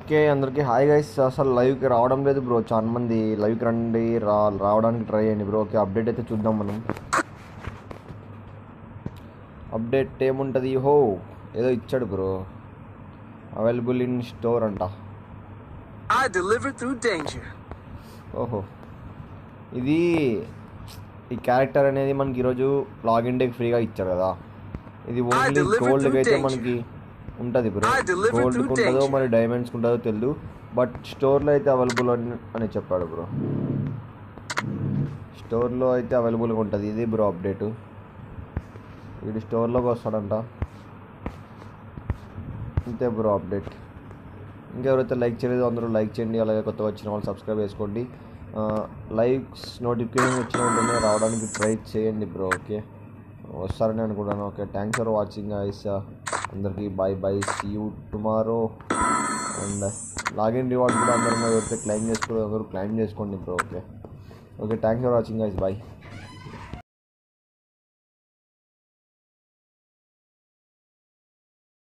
Okay అందరికీ hi guys అసలు లైవ్కి రావడం లేదు బ్రో చాలా మంది లైవ్కి రండి రా రావడానికి ట్రై చేయండి బ్రో ఓకే అప్డేట్ అయితే చూద్దాం మనం అప్డేట్ ఏముంటుంది హో ఏదో ఇచ్చాడు బ్రో అవైలబుల్ ఇన్ స్టోర్ అంట I deliver through danger. ఓహో ఇది ఈ క్యారెక్టర్ అనేది మనకి ఈరోజు లాగిన్ డేకి ఫ్రీగా ఇచ్చారు కదా ఇది ఓన్లీ deliver గోల్డ్కి through అయితే danger. మనకి ఉంటుంది బ్రో I deliver గోల్డ్కి through ఉంటుందో danger. మరి డైమండ్స్కి ఉంటుందో తెలియదు బట్ స్టోర్లో అయితే అవైలబుల్ అని అని చెప్పాడు బ్రో స్టోర్లో అయితే అవైలబుల్గా ఉంటుంది ఇది బ్రో అప్డేటు వీడు స్టోర్లోకి వస్తాడంట అంతే బ్రో అప్డేట్ ఇంకెవరైతే లైక్ చేయలేదు అందరూ లైక్ చేయండి అలాగే కొత్తగా వచ్చిన వాళ్ళు సబ్స్క్రైబ్ చేసుకోండి లైక్స్ నోటిఫికేషన్ వచ్చిన వెంటనే రావడానికి ట్రై చేయండి బ్రో ఓకే వస్తారని అనుకుంటాను okay thanks for watching guys అందరికీ bye bye see you tomorrow and login reward కూడా అందరూ ఎవరైతే క్లైమ్ చేసుకోలేదు అందరూ క్లైమ్ చేసుకోండి bro okay okay thanks for watching guys bye